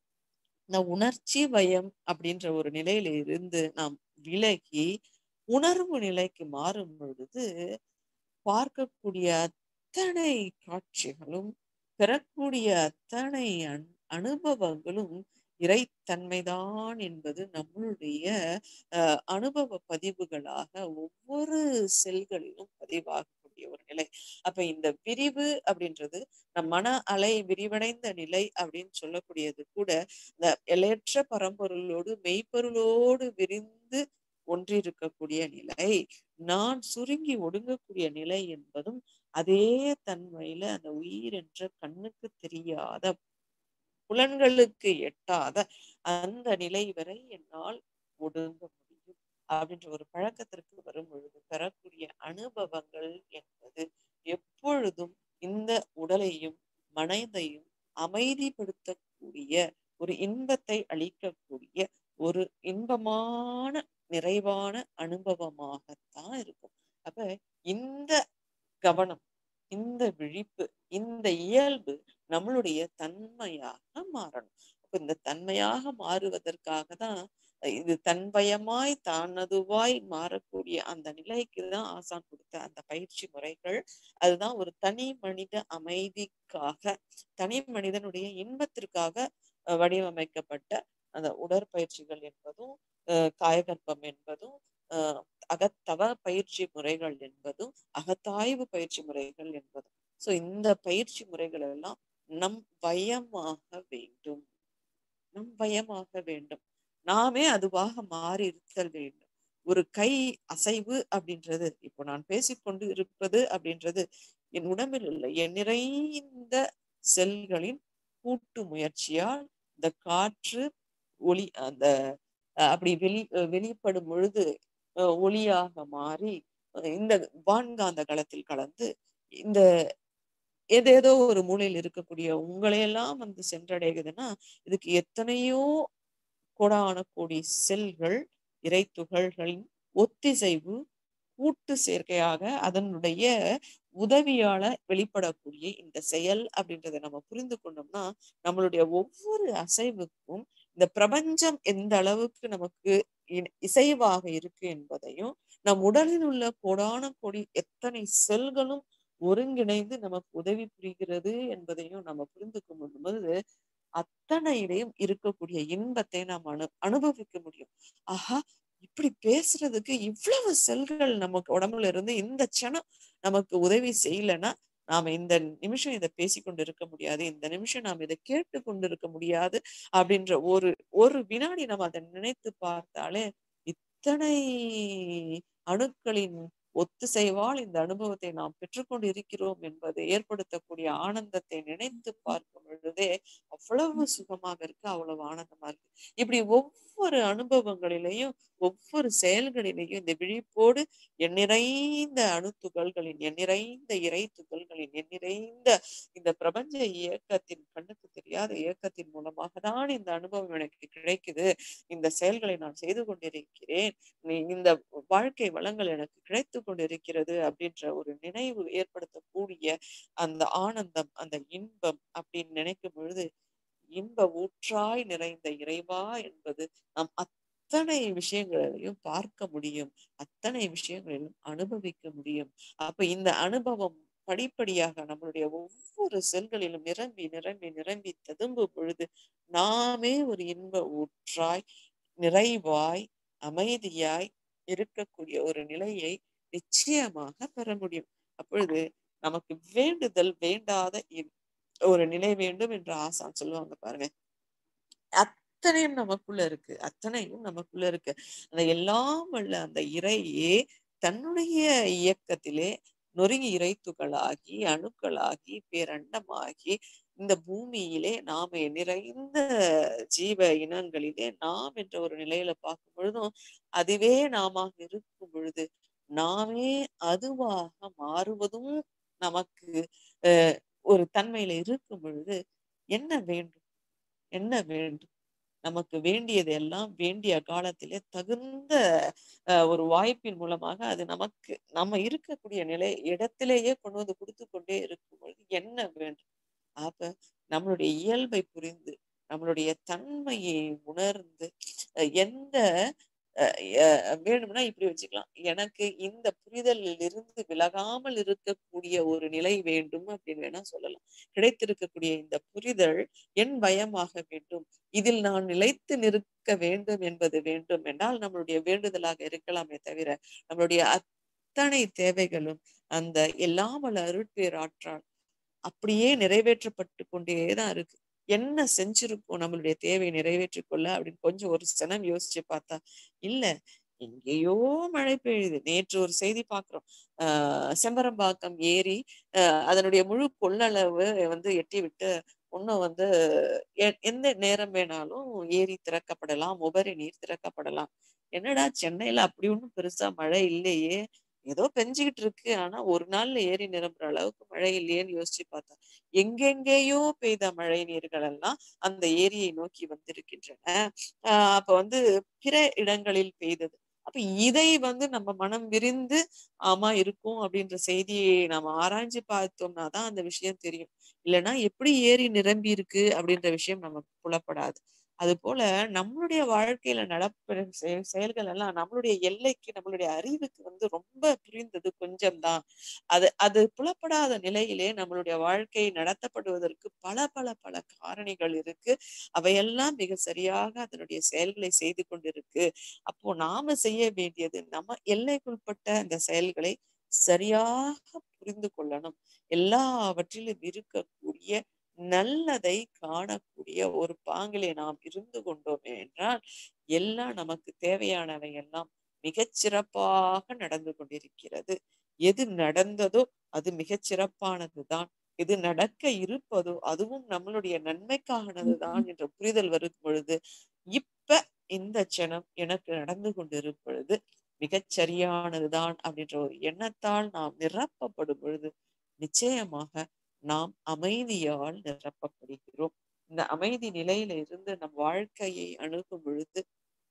இந்த உணர்ச்சி பயம் அப்படின்ற ஒரு நிலையில இருந்து நாம் விலகி உணர்வு நிலைக்கு மாறும் பொழுது பார்க்கக்கூடிய அத்தனை காட்சிகளும் பெறக்கூடிய அத்தனை அன் அனுபவங்களும் இறைத்தன்மைதான் என்பது நம்மளுடைய அஹ் அனுபவ பதிவுகளாக ஒவ்வொரு செல்களிலும் பதிவாகக்கூடிய ஒரு நிலை அப்ப இந்த விரிவு அப்படின்றது நம் மன அலை விரிவடைந்த நிலை அப்படின்னு சொல்லக்கூடியது கூட இந்த எல்லையற்ற பரம்பொருளோடு மெய்ப்பொருளோடு விரிந்து ஒன்றிருக்கக்கூடிய நிலை நான் சுருங்கி ஒடுங்கக்கூடிய நிலை என்பதும் அதே தன்மையில அந்த உயிர் என்ற கண்ணுக்கு தெரியாத புலன்களுக்கு எட்டாத அந்த நிலை வரை என்னால் ஒடுங்க முடியும் அப்படின்ற ஒரு பழக்கத்திற்கு வரும் பொழுது பெறக்கூடிய அனுபவங்கள் என்பது எப்பொழுதும் இந்த உடலையும் மனதையும் அமைதிப்படுத்தக்கூடிய ஒரு இன்பத்தை அளிக்கக்கூடிய ஒரு இன்பமான நிறைவான அனுபவமாகத்தான் இருக்கும் அப்ப இந்த கவனம் இந்த விழிப்பு இந்த இயல்பு நம்மளுடைய தன்மையாக மாறணும் அப்ப இந்த தன்மையாக மாறுவதற்காக தான் இது தன்வயமாய் தானதுவாய் மாறக்கூடிய அந்த நிலைக்கு தான் ஆசான் கொடுத்த அந்த பயிற்சி முறைகள் அதுதான் ஒரு தனி மனித அமைதிக்காக தனி மனிதனுடைய இன்பத்திற்காக அஹ், வடிவமைக்கப்பட்ட அந்த உடற்பயிற்சிகள் என்பதும் அஹ், காயகற்பம் என்பதும் அஹ், அகத்தவ பயிற்சி முறைகள் என்பதும் அகத்தாய்வு பயிற்சி முறைகள் என்பதும் சோ இந்த பயிற்சி முறைகள் எல்லாம் நம் வயமாக வேண்டும் நம் வயமாக வேண்டும் நாமே அதுவாக மாறி இருத்தல் வேண்டும் ஒரு கை அசைவு அப்படின்றது இப்போ நான் பேசிக்கொண்டு இருப்பது அப்படின்றது என் உடம்பில் உள்ள என் நிறைந்த செல்களின் கூட்டு முயற்சியால் இந்த காற்று ஒளி அந்த அஹ், அப்படி வெளி அஹ், வெளிப்படும் பொழுது அஹ், ஒளியாக மாறி அஹ், இந்த வான்காந்த களத்தில் கலந்து இந்த ஏதேதோ ஒரு மூலையில் இருக்கக்கூடிய உங்களையெல்லாம் வந்து சென்றடைகுதுன்னா இதுக்கு எத்தனையோ கோடான கோடி செல்கள் இறை துகள்களின் ஒத்திசைவு கூட்டு சேர்க்கையாக அதனுடைய உதவியால வெளிப்படக்கூடிய இந்த செயல் அப்படின்றத நம்ம புரிந்து கொண்டோம்னா நம்மளுடைய ஒவ்வொரு அசைவுக்கும் இந்த பிரபஞ்சம் எந்த அளவுக்கு நமக்கு இ- இசைவாக இருக்கு என்பதையும் நம் உடலில் உள்ள கோடான கோடி எத்தனை செல்களும் ஒருங்கிணைந்து நமக்கு உதவி புரிகிறது என்பதையும் நம்ம புரிந்து கொள்ளும் பொழுது அத்தனையிலையும் இருக்கக்கூடிய இன்பத்தை நாம் அனு அனுபவிக்க முடியும் ஆஹா இப்படி பேசுறதுக்கு இவ்வளவு செல்கள் நமக்கு உடம்புல இருந்து இந்த க்ஷணம் நமக்கு உதவி செய்யலைன்னா நாம இந்த நிமிஷம் இதை பேசிக்கொண்டு இருக்க முடியாது இந்த நிமிஷம் நாம் இதை கேட்டு கொண்டு இருக்க முடியாது அப்படின்ற ஒரு ஒரு வினாடி நம்ம அதை நினைத்து பார்த்தாலே இத்தனை அணுக்களின் ஒத்துசைவால் இந்த அனுபவத்தை நாம் பெற்றுக்கொண்டு இருக்கிறோம் என்பதை ஏற்படுத்தக்கூடிய ஆனந்தத்தை நினைத்து பார்க்கும் பொழுதே அவ்வளவு சுகமாக இருக்கு அவ்வளவு ஆனந்தமா இருக்கு இப்படி ஒவ்வொரு அனுபவங்களிலையும் ஒவ்வொரு செயல்களிலையும் இந்த விழிப்போடு என் நிறைந்த அணுத்துகள்களின் என் நிறைந்த இறை துகள்களின் என் நிறைந்த இந்த பிரபஞ்ச இயக்கத்தின் கண்ணுக்கு தெரியாத இயக்கத்தின் மூலமாக தான் இந்த அனுபவம் எனக்கு கிடைக்குது இந்த செயல்களை நான் செய்து கொண்டிருக்கிறேன் நீ- இந்த வாழ்க்கை வளங்கள் எனக்கு கிடைத்து கொண்டிருக்கிறது அப்படின்ற ஒரு நினைவு ஏற்படுத்தக்கூடிய அந்த ஆனந்தம் அந்த இன்பம் அப்படின்னு நினைக்கும் பொழுது இன்ப ஊற்றாய் நிறைந்த இறைவா என்பது நாம் அத்தனை விஷயங்களையும் பார்க்க முடியும் அத்தனை விஷயங்களிலும் அனுபவிக்க முடியும் அப்ப இந்த அனுபவம் படிப்படியாக நம்மளுடைய ஒவ்வொரு செல்களிலும் நிரம்பி நிரம்பி நிரம்பி ததும்பும் பொழுது நாமே ஒரு இன்ப ஊற்றாய் நிறைவாய் அமைதியாய் இருக்கக்கூடிய ஒரு நிலையை நிச்சயமாக பெற முடியும் அப்பொழுது நமக்கு வேண்டுதல் வேண்டாத இ- ஒரு நிலை வேண்டும் என்று ஆசான் சொல்லுவாங்க பாருங்க அத்தனையும் நமக்குள்ள இருக்கு அத்தனையும் நமக்குள்ள இருக்கு அந்த எல்லாம் வல்ல அந்த இறையே தன்னுடைய இயக்கத்திலே நொறுங்கி இறைத்துகளாகி அணுக்களாகி பேரண்டமாகி இந்த பூமியிலே நாம நிறைந்த ஜீவ இனங்களிலே நாம் என்ற ஒரு நிலையில பார்க்கும் பொழுதும் அதுவே நாம இருக்கும் பொழுது நாமே அதுவாக மாறுவதும் நமக்கு அஹ், ஒரு தன்மையில இருக்கும் பொழுது என்ன வேண்டும் என்ன வேண்டும் நமக்கு வேண்டியது எல்லாம் வேண்டிய காலத்திலே தகுந்த அஹ், ஒரு வாய்ப்பின் மூலமாக அது நமக்கு நம்ம இருக்கக்கூடிய நிலை இடத்திலேயே கொண்டு வந்து கொடுத்து கொண்டே இருக்கும் பொழுது என்ன வேண்டும் அப்ப நம்மளுடைய இயல்பை புரிந்து நம்மளுடைய தன்மையை உணர்ந்து அஹ், எந்த அஹ், அஹ், வேணும்னா இப்படி வச்சுக்கலாம் எனக்கு இந்த புரிதலில் இருந்து விலகாமல் இருக்கக்கூடிய ஒரு நிலை வேண்டும் அப்படின்னு வேணா சொல்லலாம் கிடைத்திருக்கக்கூடிய இந்த புரிதல் என் பயமாக வேண்டும் இதில் நான் நிலைத்து நிற்க வேண்டும் என்பது வேண்டும் என்றால் நம்மளுடைய வேண்டுதலாக இருக்கலாமே தவிர நம்மளுடைய அத்தனை தேவைகளும் அந்த எல்லாம் வல்ல அருட்பேராற்றால் அப்படியே நிறைவேற்றப்பட்டு கொண்டேதான் இருக்கு என்ன செஞ்சிருக்கோம் நம்மளுடைய தேவையை நிறைவேற்றிக் கொள்ள அப்படின்னு கொஞ்சம் ஒரு சனம் யோசிச்சு பார்த்தா இல்ல எங்கேயோ மழை பெய்யுது நேற்று ஒரு செய்தி பார்க்கிறோம் ஆஹ் செம்பரம்பாக்கம் ஏரி ஆஹ் அதனுடைய முழு கொள்ளளவு வந்து எட்டி விட்டு இன்னும் வந்து எ- எந்த நேரம் வேணாலும் ஏரி திறக்கப்படலாம் உபரி நீர் திறக்கப்படலாம் என்னடா சென்னையில அப்படி ஒண்ணும் பெருசா மழை இல்லையே ஏதோ பெஞ்சுக்கிட்டு இருக்கு ஆனா ஒரு நாள்ல ஏரி நிரம்புற அளவுக்கு மழை இல்லையேன்னு யோசிச்சு பார்த்தா எங்கெங்கேயோ பெய்த மழை நீர்கள் எல்லாம் அந்த ஏரியை நோக்கி வந்திருக்கின்றன ஆஹ் அப்ப வந்து பிற இடங்களில் பெய்தது அப்ப இதை வந்து நம்ம மனம் விரிந்து ஆமா இருக்கும் அப்படின்ற செய்தியை நம்ம ஆராய்ஞ்சு பார்த்தோம்னா தான் அந்த விஷயம் தெரியும் இல்லைன்னா எப்படி ஏரி நிரம்பி இருக்கு அப்படின்ற விஷயம் நமக்கு புலப்படாது அது போல நம்மளுடைய வாழ்க்கையில நடப்பெறும் செயல் செயல்கள் எல்லாம் நம்மளுடைய எல்லைக்கு நம்மளுடைய அறிவுக்கு வந்து ரொம்ப புரிந்தது கொஞ்சம்தான் அது அது புலப்படாத நிலையிலே நம்மளுடைய வாழ்க்கை நடத்தப்படுவதற்கு பல பல பல காரணிகள் இருக்கு அவையெல்லாம் மிக சரியாக அதனுடைய செயல்களை செய்து கொண்டிருக்கு அப்போ நாம செய்ய வேண்டியது நம்ம எல்லைக்குட்பட்ட அந்த செயல்களை சரியாக புரிந்து கொள்ளணும் எல்லாவற்றிலும் இருக்கக்கூடிய நல்லதை காணக்கூடிய ஒரு பாங்கிலே நாம் இருந்து கொண்டோமே என்றால் எல்லாம் நமக்கு தேவையானவை எல்லாம் மிகச் சிறப்பாக நடந்து கொண்டிருக்கிறது எது நடந்ததோ அது மிகச் சிறப்பானதுதான் எது நடக்க இருப்பதோ அதுவும் நம்மளுடைய நன்மைக்கானதுதான் என்ற புரிதல் வரும் பொழுது இப்ப இந்த க்ஷணம் எனக்கு நடந்து கொண்டிருக்கும் பொழுது மிகச் சரியானதுதான் அப்படின்ற ஒரு எண்ணத்தால் நாம் நிரப்பப்படும் பொழுது நிச்சயமாக நாம் அமைதியால் நிரப்பப்படுகிறோம் இந்த அமைதி நிலையில இருந்து நம் வாழ்க்கையை அணுகும் பொழுது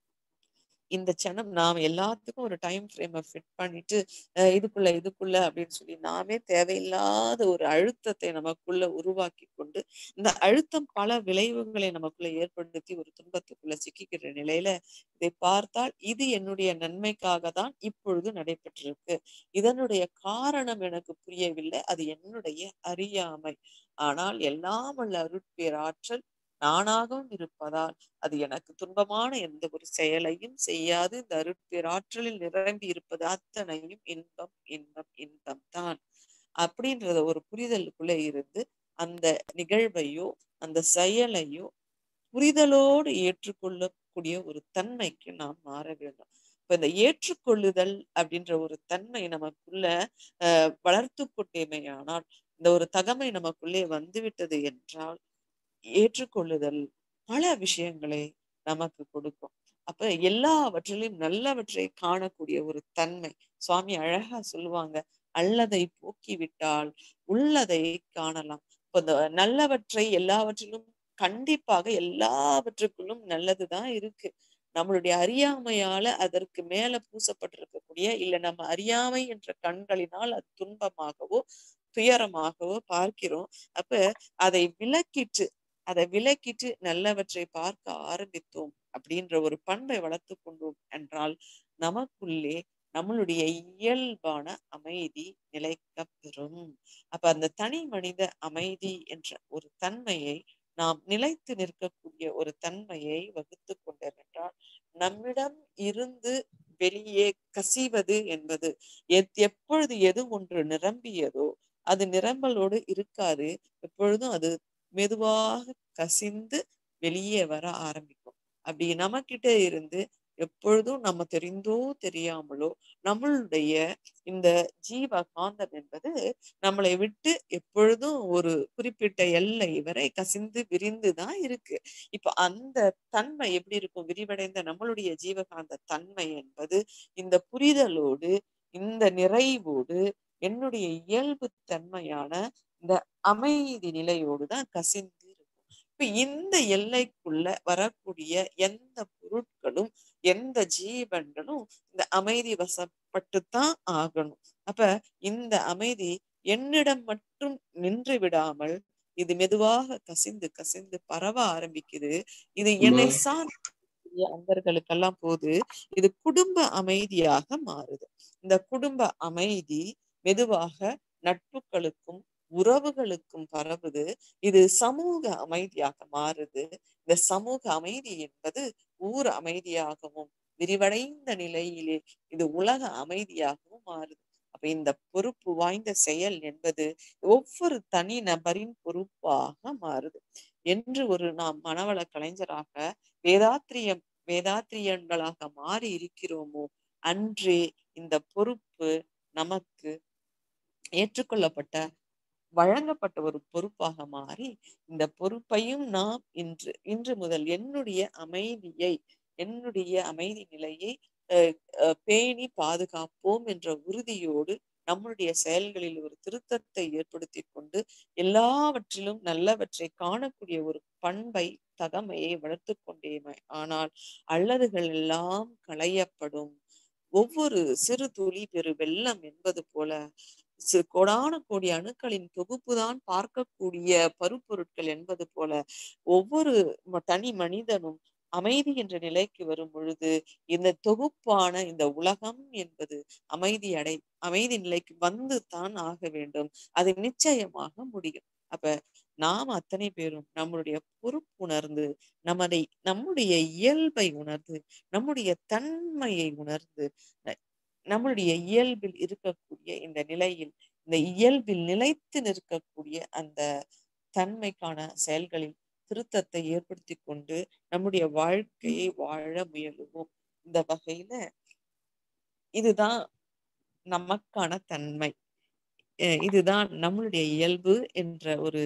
இந்த க்ஷணம் நாம் எல்லாத்துக்கும் ஒரு டைம் ஃப்ரேமை ஃபிட் பண்ணிட்டு அஹ் இதுக்குள்ள இதுக்குள்ள அப்படின்னு சொல்லி நாமே தேவையில்லாத ஒரு அழுத்தத்தை நமக்குள்ள உருவாக்கி கொண்டு இந்த அழுத்தம் பல விளைவுகளை நமக்குள்ள ஏற்படுத்தி ஒரு துன்பத்துக்குள்ள சிக்கிக்கிற நிலையில இதை பார்த்தால் இது என்னுடைய நன்மைக்காக தான் இப்பொழுது நடைபெற்றிருக்கு இதனுடைய காரணம் எனக்கு புரியவில்லை அது என்னுடைய அறியாமை ஆனால் எல்லாம் வல்ல அருட்பேராற்றல் நானாகவும் இருப்பதால் அது எனக்கு துன்பமான எந்த ஒரு செயலையும் செய்யாது இந்த அருட்பேராற்றலில் நிரம்பி இருப்பது அத்தனையும் இன்பம் இன்பம் இன்பம் தான் அப்படின்றத ஒரு புரிதலுக்குள்ள இருந்து அந்த நிகழ்வையோ அந்த செயலையோ புரிதலோடு ஏற்றுக்கொள்ளக்கூடிய ஒரு தன்மைக்கு நாம் மாற வேண்டும் இப்ப இந்த ஏற்றுக்கொள்ளுதல் அப்படின்ற ஒரு தன்மை நமக்குள்ள அஹ் வளர்த்து கொண்டேமையானால் இந்த ஒரு தகமை நமக்குள்ளே வந்துவிட்டது என்றால் ஏற்றுக்கொள்ளுதல் பல விஷயங்களை நமக்கு கொடுக்கும் அப்ப எல்லாவற்றிலும் நல்லவற்றை காணக்கூடிய ஒரு தன்மை சுவாமி அழகா சொல்லுவாங்க அல்லதை போக்கிவிட்டால் உள்ளதை காணலாம் இப்ப இந்த நல்லவற்றை எல்லாவற்றிலும் கண்டிப்பாக எல்லாவற்றுக்குள்ளும் நல்லதுதான் இருக்கு நம்மளுடைய அறியாமையால அதற்கு மேல பூசப்பட்டிருக்கக்கூடிய இல்ல நம்ம அறியாமை என்ற கண்களினால் அது துன்பமாகவோ துயரமாகவோ பார்க்கிறோம் அப்ப அதை விலக்கிட்டு அதை விலக்கிட்டு நல்லவற்றை பார்க்க ஆரம்பித்தோம் அப்படின்ற ஒரு பண்பை வளர்த்து கொண்டோம் என்றால் நமக்குள்ளே நம்மளுடைய இயல்பான அமைதி நிலைக்க பெறும் அப்ப அந்த தனி மனித அமைதி என்ற ஒரு தன்மையை நாம் நிலைத்து நிற்கக்கூடிய ஒரு தன்மையை வகுத்து கொண்டோம் என்றால் நம்மிடம் இருந்து வெளியே கசிவது என்பது எத் எப்பொழுது எது ஒன்று நிரம்பியதோ அது நிரம்பலோடு இருக்காது எப்பொழுதும் அது மெதுவாக கசிந்து வெளியே வர ஆரம்பிக்கும் அப்படி நமக்கிட்ட இருந்து எப்பொழுதும் நம்ம தெரிந்தோ தெரியாமலோ நம்மளுடைய இந்த ஜீவ காந்தம் என்பது நம்மளை விட்டு எப்பொழுதும் ஒரு குறிப்பிட்ட எல்லை வரை கசிந்து விரிந்து தான் இருக்கு இப்ப அந்த தன்மை எப்படி இருக்கும் விரிவடைந்த நம்மளுடைய ஜீவகாந்த தன்மை என்பது இந்த புரிதலோடு இந்த நிறைவோடு என்னுடைய இயல்பு தன்மையான இந்த அமைதி நிலையோடு தான் கசிந்து இருக்கும் இப்ப இந்த எல்லைக்குள்ள வரக்கூடிய எந்த பொருட்களும் எந்த ஜீவன்களும் இந்த அமைதி வசப்பட்டுத்தான் ஆகணும் அப்ப இந்த அமைதி என்னிடம் மட்டும் நின்று விடாமல் இது மெதுவாக கசிந்து கசிந்து பரவ ஆரம்பிக்குது இது என்னை சார்ந்த அன்பர்களுக்கெல்லாம் போது இது குடும்ப அமைதியாக மாறுது இந்த குடும்ப அமைதி மெதுவாக நட்புகளுக்கும் உறவுகளுக்கும் பரவுது இது சமூக அமைதியாக மாறுது இந்த சமூக அமைதி என்பது ஊர் அமைதியாகவும் விரிவடைந்த நிலையிலே இது உலக அமைதியாகவும் மாறுது அப்ப இந்த பொறுப்பு வாய்ந்த செயல் என்பது ஒவ்வொரு தனி நபரின் பொறுப்பாக மாறுது என்று ஒரு நாம் மனவள கலைஞராக வேதாத்திரியம் வேதாத்திரியன்களாக மாறி இருக்கிறோமோ அன்றே இந்த பொறுப்பு நமக்கு ஏற்றுக்கொள்ளப்பட்ட வழங்கப்பட்ட ஒரு பொறுப்பாக மாறி இந்த பொறுப்பையும் நாம் இன்று இன்று முதல் என்னுடைய அமைதியை என்னுடைய அமைதி நிலையை அஹ், அஹ், பேணி பாதுகாப்போம் என்ற உறுதியோடு நம்முடைய செயல்களில் ஒரு திருத்தத்தை ஏற்படுத்தி கொண்டு எல்லாவற்றிலும் நல்லவற்றை காணக்கூடிய ஒரு பண்பை தகமையை வளர்த்து கொண்டேமே ஆனால் அல்லதுகள் எல்லாம் களையப்படும் ஒவ்வொரு சிறு துளி பெரு வெள்ளம் என்பது போல சி- கோடான கோடி அணுக்களின் தொகுப்புதான் பார்க்கக்கூடிய பருப்பொருட்கள் என்பது போல ஒவ்வொரு ம- தனி மனிதனும் அமைதி என்ற நிலைக்கு வரும் பொழுது இந்த தொகுப்பான இந்த உலகம் என்பது அமைதி அடை அமைதி நிலைக்கு வந்து தான் ஆக வேண்டும் அது நிச்சயமாக முடியும் அப்ப நாம் அத்தனை பேரும் நம்மளுடைய பொறுப்புணர்ந்து நமதை நம்முடைய இயல்பை உணர்ந்து நம்முடைய தன்மையை உணர்ந்து ந- நம்மளுடைய இயல்பில் இருக்கக்கூடிய இந்த நிலையில் இந்த இயல்பில் நிலைத்து நிற்கக்கூடிய அந்த தன்மைக்கான செயல்களில் திருத்தத்தை ஏற்படுத்தி கொண்டு நம்முடைய வாழ்க்கையை வாழ முயலுவோம் இந்த வகையில இதுதான் நமக்கான தன்மை அஹ் இதுதான் நம்மளுடைய இயல்பு என்ற ஒரு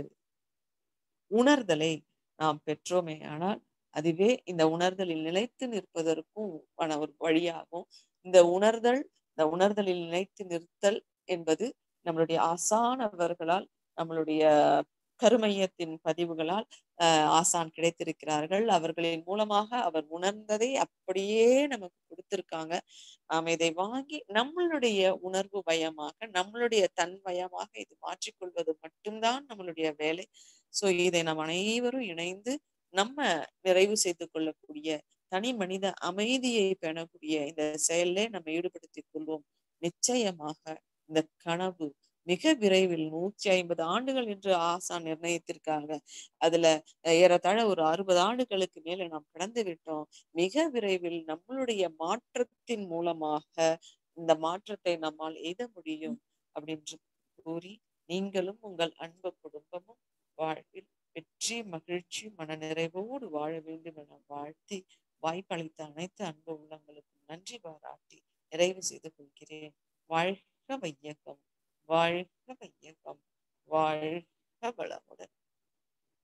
உணர்தலை நாம் பெற்றோமே ஆனால் அதுவே இந்த உணர்தலில் நிலைத்து நிற்பதற்கும் ஆன ஒரு வழியாகும் இந்த உணர்தல் இந்த உணர்தலில் நிலைத்து நிறுத்தல் என்பது நம்மளுடைய ஆசானவர்களால் நம்மளுடைய கருமையத்தின் பதிவுகளால் ஆஹ் ஆசான் கிடைத்திருக்கிறார்கள் அவர்களின் மூலமாக அவர் உணர்ந்ததை அப்படியே நமக்கு கொடுத்திருக்காங்க நாம் இதை வாங்கி நம்மளுடைய உணர்வு பயமாக நம்மளுடைய தன் பயமாக இது மாற்றிக்கொள்வது மட்டும்தான் நம்மளுடைய வேலை சோ இதை நாம் அனைவரும் இணைந்து நம்ம நிறைவு செய்து கொள்ளக்கூடிய தனி மனித அமைதியை பெறக்கூடிய இந்த செயல்ல நம்ம ஈடுபடுத்திக் கொள்வோம் நிச்சயமாக இந்த கனவு மிக விரைவில் நூற்றி ஐம்பது ஆண்டுகள் என்று ஆசான் நிர்ணயித்திருக்காங்க அதுல அஹ், ஏறத்தாழ ஒரு அறுபது ஆண்டுகளுக்கு மேல நாம் கடந்து விட்டோம் மிக விரைவில் நம்மளுடைய மாற்றத்தின் மூலமாக இந்த மாற்றத்தை நம்மால் எய்த முடியும் அப்படின்னு கூறி நீங்களும் உங்கள் அன்பு குடும்பமும் வாழ்வில் வெற்றி மகிழ்ச்சி மனநிறைவோடு வாழ வேண்டும் என வாழ்த்தி வாய்ப்பளித்த அனைத்து அன்பு உள்ளங்களுக்கும் நன்றி பாராட்டி நிறைவு செய்து கொள்கிறேன் வாழ்க வையகம் வாழ்க வையகம் வாழ்க வளமுடன்